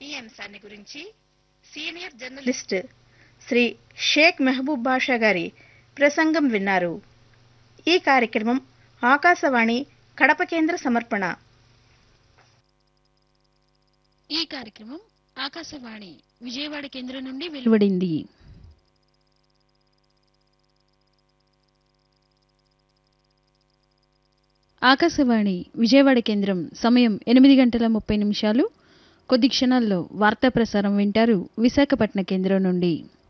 ఈ అంశాన్ని గురించి సీనియర్ జర్నలిస్ట్ శ్రీ షేక్ మెహబూబ్ బాషా గారి ప్రసంగం విన్నారు ఈ కార్యక్రమం ఆకాశవాణి కడప కేంద్ర సమర్పణ ఈ కార్యక్రమం ఆకాశవాణి విజయవాడ కేంద్రం నుండి వెలువడింది ఆకాశవాణి విజయవాడ కేంద్రం సమయం ఎనిమిది గంటల ముప్పై నిమిషాలు కొద్ది క్షణాల్లో వార్తా ప్రసారం వింటారు విశాఖపట్నం కేంద్రం నుండి